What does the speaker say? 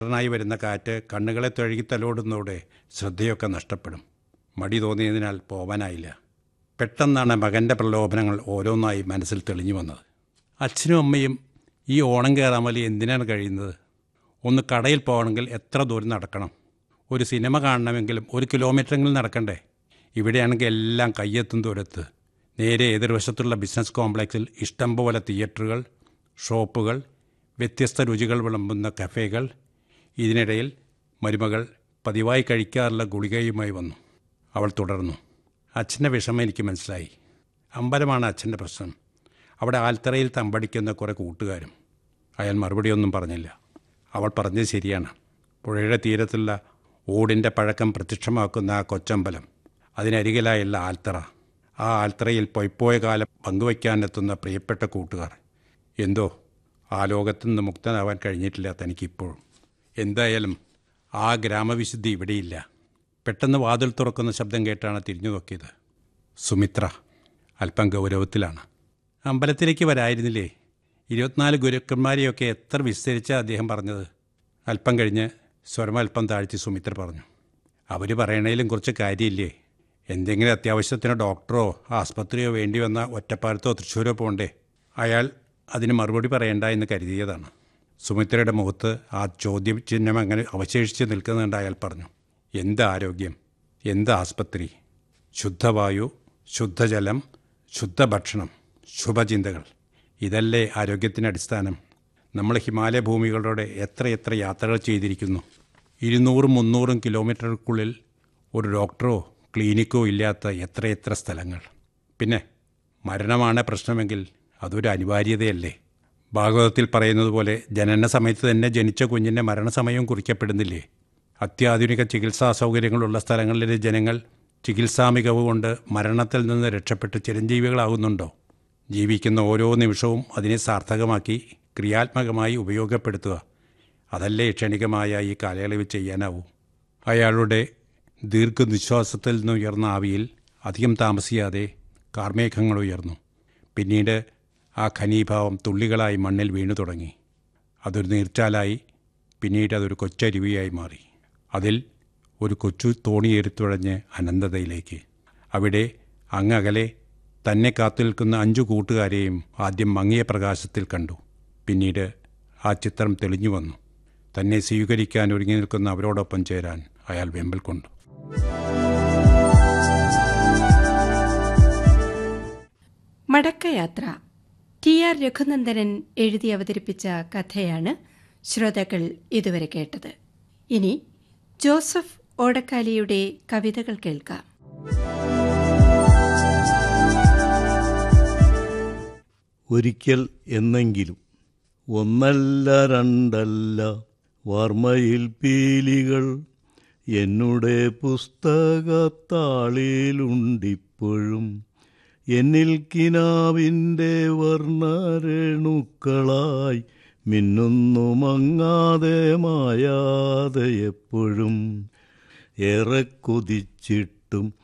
ായി വരുന്ന കാറ്റ് കണ്ണുകളെ തഴുകി തലോടുന്നതോടെ ശ്രദ്ധയൊക്കെ നഷ്ടപ്പെടും മടി തോന്നിയതിനാൽ പോവാനായില്ല പെട്ടെന്നാണ് മകൻ്റെ പ്രലോഭനങ്ങൾ ഓരോന്നായി മനസ്സിൽ തെളിഞ്ഞു വന്നത് അച്ഛനും അമ്മയും ഈ ഓണം കയറാൻ വലിയ എന്തിനാണ് കഴിയുന്നത് ഒന്ന് കടയിൽ പോകണമെങ്കിൽ എത്ര ദൂരം നടക്കണം ഒരു സിനിമ കാണണമെങ്കിലും ഒരു കിലോമീറ്ററെങ്കിലും നടക്കണ്ടേ ഇവിടെയാണെങ്കിൽ എല്ലാം കയ്യെത്തും ദൂരത്ത് നേരെ എതിർവശത്തുള്ള ബിസിനസ് കോംപ്ലക്സിൽ ഇഷ്ടം പോലെ തിയേറ്ററുകൾ ഷോപ്പുകൾ വ്യത്യസ്ത രുചികൾ വിളമ്പുന്ന കഫേകൾ ഇതിനിടയിൽ മരുമകൾ പതിവായി കഴിക്കാറുള്ള ഗുളികയുമായി വന്നു അവൾ തുടർന്നു അച്ഛൻ്റെ വിഷമം എനിക്ക് മനസ്സിലായി അമ്പലമാണ് അച്ഛൻ്റെ പ്രശ്നം അവിടെ ആൽത്തറയിൽ തമ്പടിക്കുന്ന കുറേ കൂട്ടുകാരും അയാൾ മറുപടിയൊന്നും പറഞ്ഞില്ല അവൾ പറഞ്ഞത് ശരിയാണ് പുഴയുടെ തീരത്തുള്ള ഓടിൻ്റെ പഴക്കം പ്രത്യക്ഷമാക്കുന്ന ആ കൊച്ചമ്പലം അതിനരികിലായുള്ള ആൽത്തറ ആ ആൽത്തറയിൽ പൊയ്പോയ കാലം പങ്കുവയ്ക്കാനെത്തുന്ന പ്രിയപ്പെട്ട കൂട്ടുകാർ എന്തോ ആ ലോകത്തു നിന്ന് മുക്തനാവാൻ കഴിഞ്ഞിട്ടില്ല തനിക്കിപ്പോഴും എന്തായാലും ആ ഗ്രാമവിശുദ്ധി ഇവിടെയില്ല പെട്ടെന്ന് വാതിൽ തുറക്കുന്ന ശബ്ദം കേട്ടാണ് തിരിഞ്ഞു നോക്കിയത് സുമിത്ര അല്പം ഗൗരവത്തിലാണ് അമ്പലത്തിലേക്ക് വരായിരുന്നില്ലേ ഇരുപത്തിനാല് ഗുരുക്കന്മാരെയൊക്കെ എത്ര വിസ്തരിച്ച അദ്ദേഹം പറഞ്ഞത് അല്പം കഴിഞ്ഞ് സ്വരം അല്പം താഴ്ത്തി സുമിത്ര പറഞ്ഞു അവർ പറയണേലും കുറച്ച് കാര്യമില്ലേ എന്തെങ്കിലും അത്യാവശ്യത്തിന് ഡോക്ടറോ ആസ്പത്രിയോ വേണ്ടി വന്ന ഒറ്റപ്പാലത്തോ തൃശ്ശൂരോ പോകണ്ടേ അയാൾ അതിന് മറുപടി പറയണ്ട എന്ന് കരുതിയതാണ് സുമിത്രയുടെ മുഖത്ത് ആ ചോദ്യം ചിഹ്നം അങ്ങനെ അവശേഷിച്ച് നിൽക്കുന്നുണ്ട് അയാൾ പറഞ്ഞു എന്ത് ആരോഗ്യം എന്ത് ആസ്പത്രി ശുദ്ധവായു ശുദ്ധജലം ശുദ്ധഭക്ഷണം ശുഭചിന്തകൾ ഇതല്ലേ ആരോഗ്യത്തിന് അടിസ്ഥാനം നമ്മൾ ഹിമാലയ ഭൂമികളുടെ എത്ര എത്ര യാത്രകൾ ചെയ്തിരിക്കുന്നു ഇരുന്നൂറും മുന്നൂറും കിലോമീറ്ററുകൾക്കുള്ളിൽ ഒരു ഡോക്ടറോ ക്ലിനിക്കോ ഇല്ലാത്ത എത്രയെത്ര സ്ഥലങ്ങൾ പിന്നെ മരണമാണ് പ്രശ്നമെങ്കിൽ അതൊരു അനിവാര്യതയല്ലേ ഭാഗവതത്തിൽ പറയുന്നത് പോലെ ജനന സമയത്ത് തന്നെ ജനിച്ച കുഞ്ഞിൻ്റെ മരണസമയവും കുറിക്കപ്പെടുന്നില്ലേ അത്യാധുനിക ചികിത്സാ സൗകര്യങ്ങളുള്ള സ്ഥലങ്ങളിലെ ജനങ്ങൾ ചികിത്സാ മികവ് കൊണ്ട് മരണത്തിൽ നിന്ന് രക്ഷപ്പെട്ട് ചിരഞ്ജീവികളാകുന്നുണ്ടോ ജീവിക്കുന്ന ഓരോ നിമിഷവും അതിനെ സാർത്ഥകമാക്കി ക്രിയാത്മകമായി ഉപയോഗപ്പെടുത്തുക അതല്ലേ ക്ഷണികമായ ഈ കാലയളവിൽ ചെയ്യാനാവൂ അയാളുടെ ദീർഘനിശ്വാസത്തിൽ നിന്ന് ഉയർന്ന ആവിയിൽ അധികം താമസിയാതെ കാർമേഘങ്ങൾ ഉയർന്നു പിന്നീട് ആ ഖനീഭാവം തുള്ളികളായി മണ്ണിൽ വീണു തുടങ്ങി അതൊരു നീർച്ചാലായി പിന്നീട് അതൊരു കൊച്ചരുവിയായി മാറി അതിൽ ഒരു കൊച്ചു തോണിയേറിത്തുഴഞ്ഞ് അനന്തതയിലേക്ക് അവിടെ അങ്ങകലെ തന്നെ കാത്തു നിൽക്കുന്ന അഞ്ചു കൂട്ടുകാരെയും ആദ്യം മങ്ങിയ പ്രകാശത്തിൽ കണ്ടു പിന്നീട് ആ ചിത്രം തെളിഞ്ഞു വന്നു തന്നെ സ്വീകരിക്കാൻ ഒരുങ്ങി നിൽക്കുന്ന അവരോടൊപ്പം ചേരാൻ അയാൾ വെമ്പൽ കൊണ്ടു മടക്കയാത്ര ടി ആർ രഘുനന്ദനൻ എഴുതി അവതരിപ്പിച്ച കഥയാണ് ശ്രോതാക്കൾ ഇതുവരെ കേട്ടത് ഇനി ജോസഫ് ഓടക്കാലിയുടെ കവിതകൾ കേൾക്കാം ഒരിക്കൽ എന്നെങ്കിലും ഒന്നല്ല രണ്ടല്ല വാർമയിൽ പീലികൾ എന്നുടെ പുസ്തകത്താളിലുണ്ടിപ്പോഴും എന്നിൽ കിനാവിൻ്റെ വർണ്ണരേണുക്കളായി മിന്നുന്നു മങ്ങാതെ മായാതെ എപ്പോഴും ഏറെ കൊതിച്ചിട്ടും